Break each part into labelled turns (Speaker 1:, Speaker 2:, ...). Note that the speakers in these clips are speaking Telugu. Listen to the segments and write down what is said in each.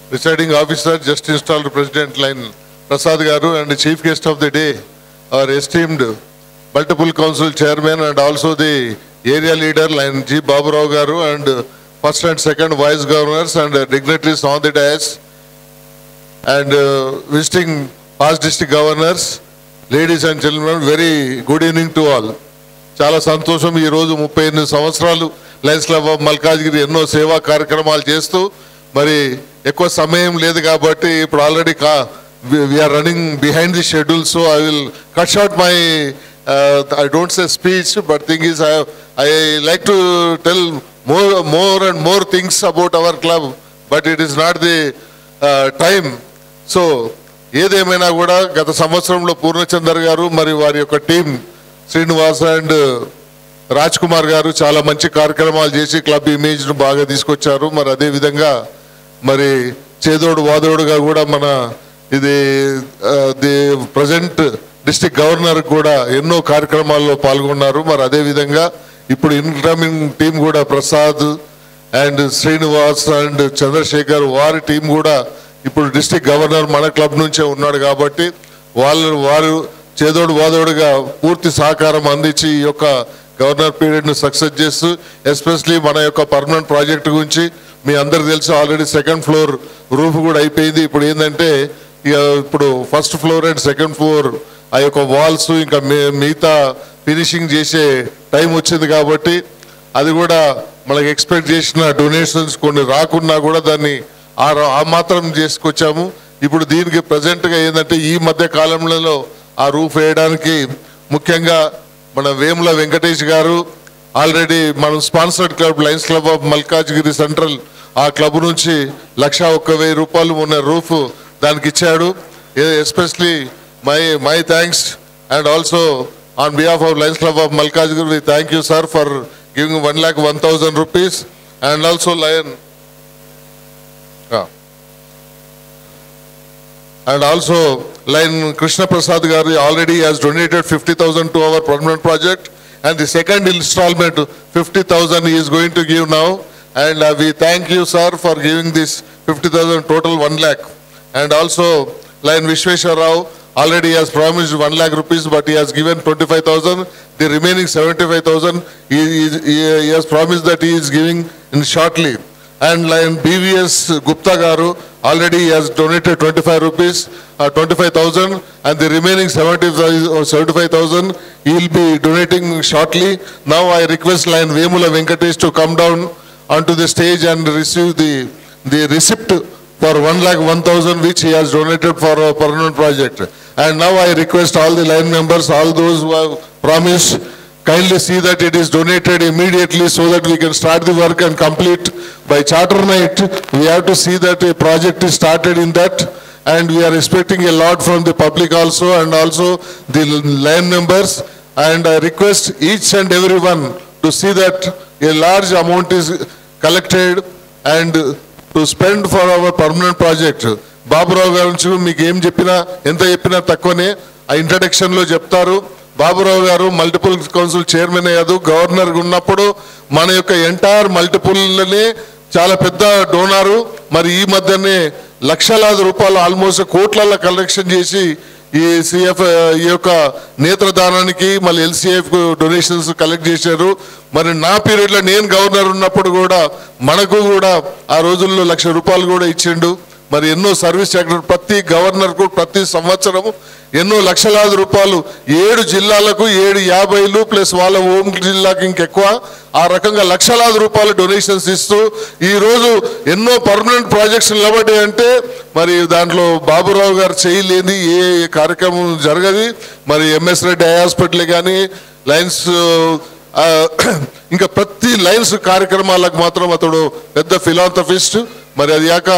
Speaker 1: presiding officer, just installed President Line Prasad Garu, and the chief guest of the day, our esteemed multiple council chairman and also the area leader, Line G. Baburao Garu, and first and second vice governors and dignitaries on the dais, and uh, visiting past district governors, ladies and gentlemen, very good evening to all. చాలా సంతోషం ఈ రోజు ముప్పై ఎనిమిది సంవత్సరాలు లయన్స్ క్లబ్ ఆఫ్ మల్కాజ్గిరి ఎన్నో సేవా కార్యక్రమాలు చేస్తూ మరి ఎక్కువ సమయం లేదు కాబట్టి ఇప్పుడు ఆల్రెడీ కా we're running behind the schedule so I will cut short my I don't say speech but thing is I like to tell more more and more things about our club but it is not the time so ఏదేమైనా కూడా గత సంవత్సరంలో పూర్ణచందర్ గారు మరి వారి యొక్క టీం శ్రీనివాస్ అండ్ రాజ్ కుమార్ గారు చాలా మంచి కార్యక్రమాలు చేసి క్లబ్ ఇమేజ్ ను బాగా తీసుకొచ్చారు మరి అదే విధంగా మరి చేదోడు వాదోడుగా కూడా మన ఇది ఆ, ది ప్రజెంట్ డిస్టిక్ గవర్నర్ కూడా ఎన్నో కార్యక్రమాల్లో పాల్గొన్నారు మరి అదే విధంగా ఇప్పుడు ఇన్కమింగ్ టీం కూడా ప్రసాద్ అండ్ శ్రీనివాస్ అండ్ చంద్రశేఖర్ వారి టీం కూడా ఇప్పుడు డిస్టిక్ గవర్నర్ మన క్లబ్ నుంచే ఉన్నాడు కాబట్టి వాళ్ళు వారు చేదోడు వాదోడుగా పూర్తి సహకారం అందించి ఈ యొక్క గవర్నర్ పీరియడ్ ను సక్సెస్ చేస్తూ ఎస్పెషలీ మన యొక్క పర్మనెంట్ ప్రాజెక్ట్ గురించి మీ అందరికి తెలుసు ఆల్రెడీ సెకండ్ ఫ్లోర్ రూఫ్ కూడా అయిపోయింది ఇప్పుడు ఏంటంటే ఇక ఇప్పుడు first floor and second floor ఆ యొక్క వాల్స్ ఇంకా మి- మిగతా ఫినిషింగ్ చేసే టైం వచ్చింది కాబట్టి అది కూడా మనకి ఎక్స్పెక్ట్ చేసిన డొనేషన్స్ కొన్ని రాకున్నా కూడా దాన్ని ఆ ర- ఆ మాత్రం చేసుకొచ్చాము ఇప్పుడు దీనికి ప్రజెంట్ గా ఏంటంటే ఈ మధ్య కాలంలో ఆ రూఫ్ వేయడానికి ముఖ్యంగా మన వేముల వెంకటేష్ గారు ఆల్రెడీ మనం sponsored club Lions club of Malkajgiri Central ఆ క్లబ్ నుంచి లక్ష ఒక్క వెయ్యి రూపాయలు ఉన్న రూఫ్ దానికి ఇచ్చాడు especially my my thanks and also on behalf of Lions club of Malkajgiri thank you sir for giving one lakh one thousand rupees and also lion And also, line Krishna Prasad Gari already has donated 50,000 to our permanent project. And the second installment, 50,000 he is going to give now. And uh, we thank you, sir, for giving this 50,000 total 1 lakh. And also, line Vishweshwar Rao already has promised 1 lakh rupees, but he has given 25,000. The remaining 75,000, he, he, he has promised that he is giving in shortly. And line BVS Gupta Garu already has donated 25 rupees, uh, 25,000 and the remaining 75 or 75,000 he will be donating shortly. Now I request line Vemula Venkatesh to come down onto the stage and receive the, the receipt for 1 lakh 1,000 which he has donated for a permanent project. And now I request all the line members, all those who have promised kindly see that it is donated immediately so that we can start the work and complete by charter night. We have to see that a project is started in that and we are expecting a lot from the public also and also the land members. And I request each and everyone to see that a large amount is collected and to spend for our permanent project. Baburao గారి నుంచి మీకు ఏం చెప్పినా ఎంత చెప్పినా తక్కువనే ఆ ఇంట్రడక్షన్ లో చెప్తారు Baburao garu multiple council chairman అయ్యారు గవర్నర్ ఉన్నప్పుడు మన యొక్క ఎంటైర్ మల్టిపుల్ని చాలా పెద్ద డోనారు మరి ఈ మధ్యనే లక్షలాది రూపాయలు ఆల్మోస్ట్ కోట్లలో కలెక్షన్ చేసి ఈ సిఎఫ్ ఈ యొక్క నేత్రదానానికి మళ్ళీ ఎల్సిఎఫ్ డొనేషన్స్ కలెక్ట్ చేశారు మరి నా పీరియడ్ లో నేను గవర్నర్ ఉన్నప్పుడు కూడా మనకు కూడా ఆ రోజుల్లో లక్ష రూపాయలు కూడా ఇచ్చిండు మరి ఎన్నో సర్వీస్ సెక్టర్ ప్రతి గవర్నర్ కు ప్రతి సంవత్సరం ఎన్నో లక్షలాది రూపాయలు ఏడు జిల్లాలకు ఏడు యాభైలు ప్లస్ వాళ్ళ హోమ్ జిల్లాకి ఇంకెక్కువ ఆ రకంగా లక్షలాది రూపాయలు డొనేషన్స్ ఇస్తూ ఈ రోజు ఎన్నో పర్మనెంట్ ప్రాజెక్ట్స్ నిలబడ్డాయి అంటే మరి దాంట్లో బాబురావు గారు చేయలేని ఏ కార్యక్రమం జరగదు మరి ఎంఎస్ రెడ్డి ఐ హాస్పిటల్ కానీ లైన్స్ ఆ, ఇంకా ప్రతి లైన్స్ కార్యక్రమాలకు మాత్రం అతడు పెద్ద ఫిలాంథఫిస్ట్ మరి అది కాక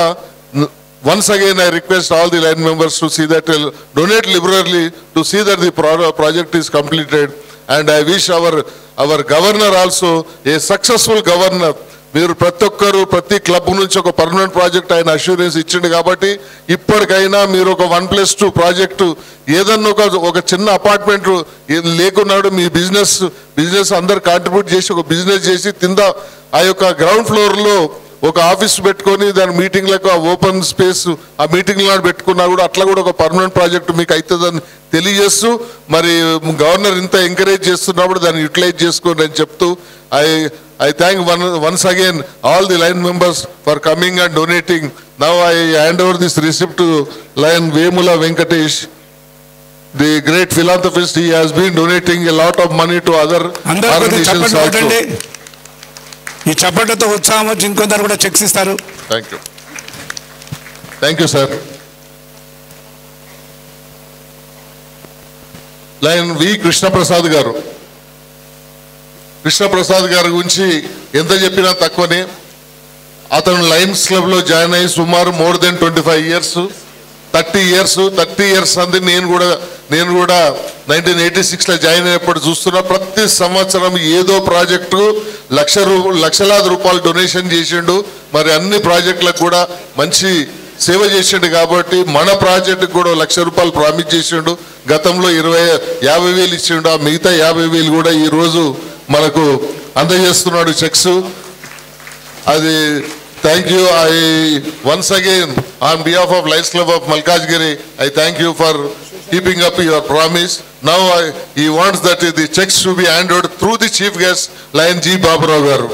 Speaker 1: once again I request all the line members to see that, uh, donate liberally to see that the pro- project is completed. And I wish our, our governor also a successful governor. మీరు ప్రతి ఒక్కరు ప్రతి క్లబ్ నుంచి ఒక పర్మనెంట్ ప్రాజెక్ట్ ఆయన అష్యూరెన్స్ ఇచ్చిండు కాబట్టి ఇప్పటికైనా మీరు ఒక వన్ ప్లస్ టూ ప్రాజెక్టు ఏదన్నా ఒక ఒక చిన్న అపార్ట్మెంట్ లేకున్నాడు మీ బిజినెస్ బిజినెస్ అందరు కాంట్రిబ్యూట్ చేసి ఒక బిజినెస్ చేసి కింద ఆ యొక్క గ్రౌండ్ ఫ్లోర్ లో ఒక ఆఫీస్ పెట్టుకొని దాని మీటింగ్లకు ఆ ఓపెన్ స్పేస్ ఆ మీటింగ్ నాడు పెట్టుకున్నా కూడా అట్లా కూడా ఒక పర్మనెంట్ ప్రాజెక్ట్ మీకు అవుతుందని తెలియజేస్తూ మరి గవర్నర్ ఇంత ఎంకరేజ్ చేస్తున్నప్పుడు దాన్ని యూటిలైజ్ చేసుకోండి అని చెప్తూ I I thank one once again all the lion members for coming and donating now I hand over this receipt to lion Vemula Venkatesh the great philanthropist he has been donating a lot of money to other
Speaker 2: అందరూ కొద్దిగా
Speaker 1: organizations
Speaker 2: చప్పట్లు
Speaker 1: also
Speaker 2: కొట్టండి ఈ చప్పట్లతో ఉత్సాహం వచ్చి ఇంకొందరు కూడా చెక్స్ ఇస్తారు
Speaker 1: Thank you. Thank you, sir. Lion V Krishnaprasad garu Krishnaprasad గారి గురించి ఎంత చెప్పినా తక్కువనే అతను లయన్స్ క్లబ్ లో జాయిన్ అయ్యి సుమారు more than twenty five years thirty years thirty years అంది నేను కూడా నేను కూడా నైన్టీన్ ఎయిటీ సిక్స్ లో జాయిన్ అయినప్పుడు చూస్తున్నా ప్రతి సంవత్సరం ఏదో ప్రాజెక్టు లక్ష రూ లక్షలాది రూపాయలు డొనేషన్ చేసిండు మరి అన్ని ప్రాజెక్టులకు కూడా మంచి సేవ చేసిండు కాబట్టి మన ప్రాజెక్టుకు కూడా లక్ష రూపాయలు ప్రామిస్ చేసిండు గతంలో ఇరవై యాభై వేలు ఇచ్చిండు ఆ మిగతా యాభై వేలు కూడా ఈ రోజు మనకు అందజేస్తున్నాడు చెక్స్ అది thank you I once again on behalf of Lions club of Malkajgiri I thank you for keeping up your promise now he wants that the cheques to be hand out through the chief guest lion G Baburao garu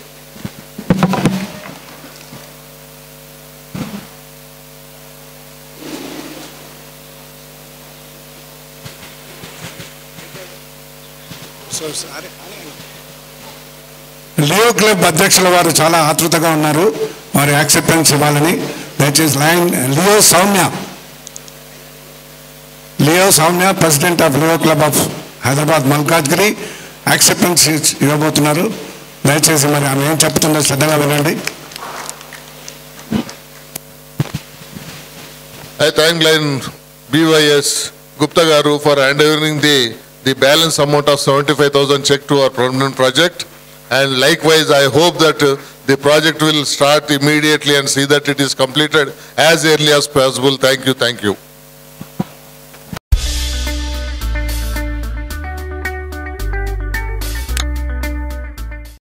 Speaker 2: Leo club అధ్యక్షుల వారు చాలా ఆతృతగా ఉన్నారు వారి యాక్సెప్టెన్స్ ఇవ్వాలని దయచేసి lion Leo Soumya Leo Soumya president of Leo club of Hyderabad Malkajgiri acceptance ఇవ్వబోతున్నారు దయచేసి మరి ఆమె ఏం చెప్తుందో శ్రద్ధగా వినండి
Speaker 1: I thank line BYS Gupta Garu for handing the, the balance amount of 75,000 check to our permanent project. And likewise, I hope that uh, the project will start immediately and see that it is completed as early as possible. Thank you, thank you.